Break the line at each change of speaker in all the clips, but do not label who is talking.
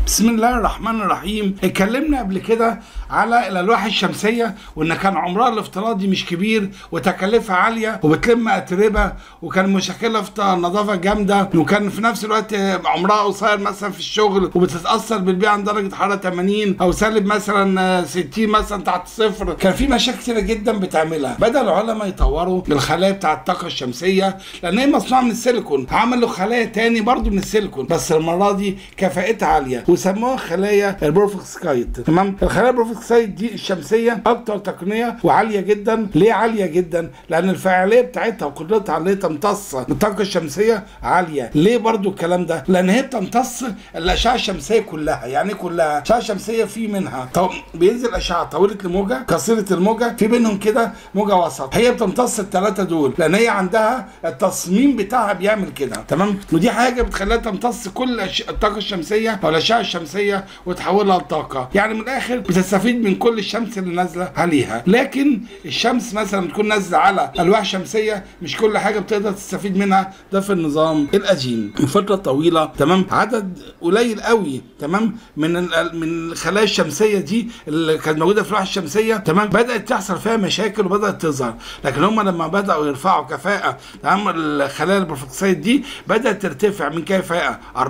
بسم الله الرحمن الرحيم اتكلمنا قبل كده على الالواح الشمسيه وان كان عمرها الافتراضي مش كبير وتكاليفها عاليه وبتلم اتربه وكان مشاكلها في النظافه جامده وكان في نفس الوقت عمرها قصير مثلا في الشغل وبتتاثر بالبيئه عند درجه حراره 80 او سالب مثلا 60 مثلا تحت صفر كان في مشاكل كتيره جدا بتعملها بدا العلماء يطوروا بالخلايا بتاعه الطاقه الشمسيه لان هي مصنوعه من السيليكون عملوا خلايا تاني برضو من السيليكون بس المره دي كفاءتها عاليه وسموها خلايا البروفوكسكايت تمام الخلايا البروفوكسكايت دي الشمسيه اكتر تقنيه وعاليه جدا ليه عاليه جدا لان الفعاليه بتاعتها وقدرتها على تمتص الطاقه الشمسيه عاليه ليه برضو الكلام ده لان هي بتمتص الاشعه الشمسيه كلها يعني كلها الاشعه الشمسيه في منها طب بينزل اشعه طويله الموجه قصيره الموجه في بينهم كده موجه وسط هي بتمتص الثلاثه دول لان هي عندها التصميم بتاعها بيعمل كده تمام ودي حاجه بتخليها تمتص كل الطاقه الشمسيه او الاشعه الشمسيه وتحولها لطاقه يعني من الاخر بتستفيد من كل الشمس اللي نازله عليها لكن الشمس مثلا بتكون نازله على الواح شمسيه مش كل حاجه بتقدر تستفيد منها ده في النظام القديم من فتره طويله تمام عدد قليل قوي تمام من من الخلايا الشمسيه دي اللي كانت موجوده في الواح الشمسيه تمام بدات تحصل فيها مشاكل وبدات تظهر لكن هم لما بداوا يرفعوا كفاءه تمام الخلايا البروفوكسايت دي بدات ترتفع من كفاءه 4%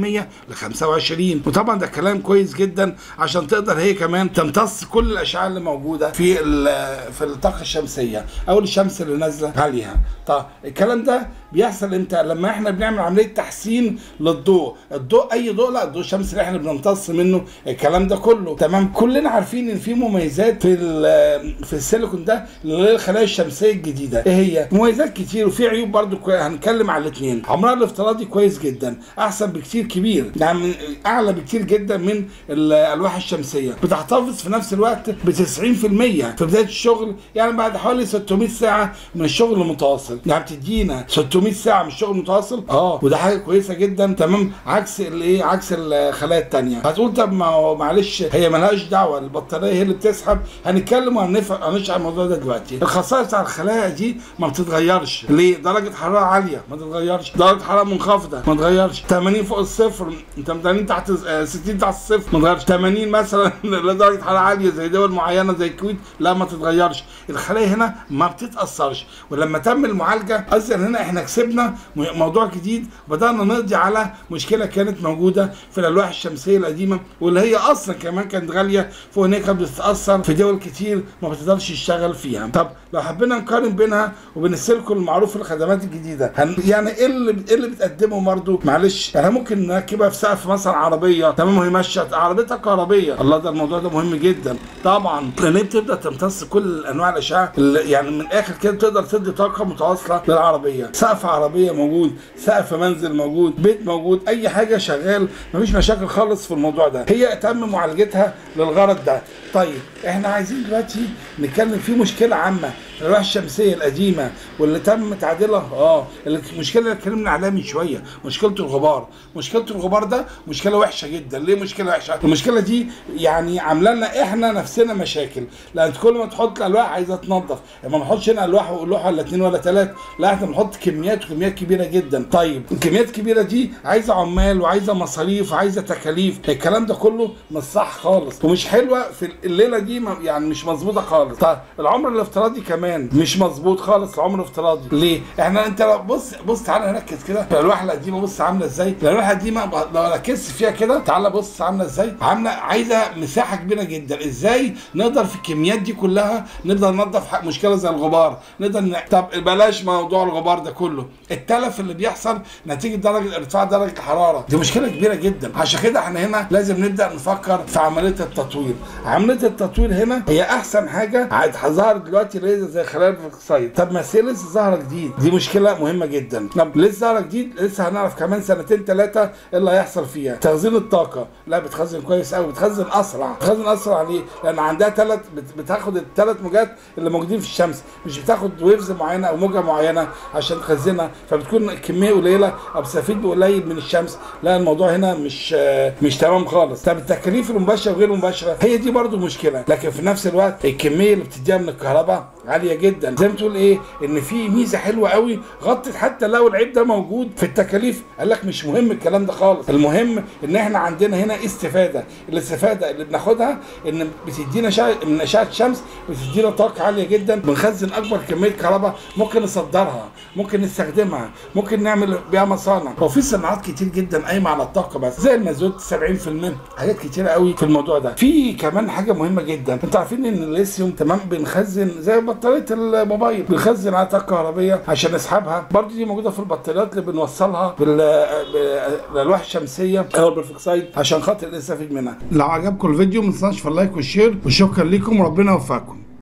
ل 25 وطبعا ده كلام كويس جدا عشان تقدر هي كمان تمتص كل الاشعه اللي موجوده في في الطاقه الشمسيه او الشمس اللي نازله عليها طب الكلام ده بيحصل امتى لما احنا بنعمل عمليه تحسين للضوء الضوء اي ضوء لا الضوء الشمسي اللي احنا بنمتص منه الكلام ده كله تمام كلنا عارفين ان في مميزات في في السيليكون ده للخلايا الشمسيه الجديده ايه هي مميزات كتير وفي عيوب برضو هنتكلم على الاثنين عمرها الافتراضي كويس جدا احسن بكتير كبير يعني اعلى بكتير جدا من الالواح الشمسيه بتحتفظ في نفس الوقت ب 90% في بدايه الشغل يعني بعد حوالي 600 ساعه من الشغل المتواصل يعني بتدينا 600 ساعه من الشغل المتواصل اه وده حاجه كويسه جدا تمام عكس الايه عكس الخلايا الثانيه هتقول طب ما معلش هي ملهاش دعوه البطاريه هي اللي بتسحب هنتكلم وهنشرح الموضوع ده دلوقتي الخصائص بتاع الخلايا دي ما بتتغيرش ليه درجه حراره عاليه ما تتغيرش درجه حراره منخفضه ما تتغيرش 80 فوق الصفر انت 80 تحت 60 تحت الصفر ما تتغيرش 80 مثلا لدرجه حراره عاليه زي دول معينه زي الكويت لا ما تتغيرش الخلايا هنا ما بتتاثرش ولما تم المعالجه اصلا هنا احنا كسبنا موضوع جديد وبدانا نقضي على مشكله كانت موجوده في الالواح الشمسيه القديمه واللي هي اصلا كمان كانت غاليه فهناك كانت بتتاثر في دول كتير ما بتقدرش تشتغل فيها طب لو حبينا نقارن بينها وبين السيليكون المعروف في الخدمات الجديده هن يعني ايه اللي ايه اللي بتقدمه برضه معلش يعني ممكن نركبها في سقف مثلا عربيه تمام وهي ماشيه عربيتها كهربيه الله ده الموضوع ده مهم جدا طبعا لان هي بتبدا تمتص كل انواع الاشعه يعني من الاخر كده تقدر تدي طاقه متواصله للعربيه سقف عربيه موجود سقف منزل موجود بيت موجود اي حاجه شغال مفيش مشاكل خالص في الموضوع ده هي تم معالجتها للغرض ده طيب احنا عايزين دلوقتي نتكلم في مشكله عامه الالواح الشمسيه القديمه واللي تم تعديلها اه المشكله اللي اتكلمنا عليها من شويه مشكله الغبار مشكله الغبار ده مشكله وحشه جدا ليه مشكله وحشه المشكله دي يعني عامله لنا احنا نفسنا مشاكل لان كل ما تحط الالواح عايزه تنظف ما نحطش هنا الواح ولوحه ولا اثنين ولا ثلاث لا احنا بنحط كميات وكميات كبيره جدا طيب الكميات الكبيره دي عايزه عمال وعايزه مصاريف وعايزه تكاليف الكلام ده كله مش صح خالص ومش حلوه في الليله دي يعني مش مظبوطه خالص طيب العمر الافتراضي كمان كمان مش مظبوط خالص عمر افتراضي ليه احنا انت لو بص بص تعالى نركز كده الالواح القديمه بص عامله ازاي الالواح القديمه لو ركزت فيها كده تعالى بص عامله ازاي عامله عايزه مساحه كبيره جدا ازاي نقدر في الكميات دي كلها نقدر ننظف مشكله زي الغبار نقدر ن... طب بلاش موضوع الغبار ده كله التلف اللي بيحصل نتيجه درجه ارتفاع درجه الحراره دي مشكله كبيره جدا عشان كده احنا هنا لازم نبدا نفكر في عمليه التطوير عمليه التطوير هنا هي احسن حاجه ظهر دلوقتي ليزر زي خلايا البروفوكسايت طب ما هي لسه ظاهره جديد دي مشكله مهمه جدا طب لسه ظاهره جديد لسه هنعرف كمان سنتين ثلاثه ايه اللي هيحصل فيها تخزين الطاقه لا بتخزن كويس قوي بتخزن اسرع بتخزن اسرع ليه لان عندها ثلاث بتاخد الثلاث موجات اللي موجودين في الشمس مش بتاخد ويفز معينه او موجه معينه عشان تخزنها فبتكون كميه قليله او بتستفيد بقليل من الشمس لا الموضوع هنا مش مش تمام خالص طب التكاليف المباشره وغير المباشره هي دي برضو مشكله لكن في نفس الوقت الكميه اللي بتديها من الكهرباء عاليه جدا زي ما تقول ايه ان في ميزه حلوه قوي غطت حتى لو العيب ده موجود في التكاليف قال لك مش مهم الكلام ده خالص المهم ان احنا احنا عندنا هنا استفاده الاستفاده اللي بناخدها ان بتدينا شع... من اشعه الشمس بتدينا طاقه عاليه جدا بنخزن اكبر كميه كهرباء ممكن نصدرها ممكن نستخدمها ممكن نعمل بيها مصانع وفي صناعات كتير جدا قايمه على الطاقه بس زي المازوت 70% حاجات كتيره قوي في الموضوع ده في كمان حاجه مهمه جدا انتوا عارفين ان الليثيوم تمام بنخزن زي بطاريه الموبايل بنخزن على طاقه كهربيه عشان نسحبها برضه دي موجوده في البطاريات اللي بنوصلها بال- بالالواح الشمسيه او البرفكسايد عشان خاطر نستفيد منها لو عجبكم الفيديو ما تنساش في اللايك والشير وشكرا لكم وربنا يوفقكم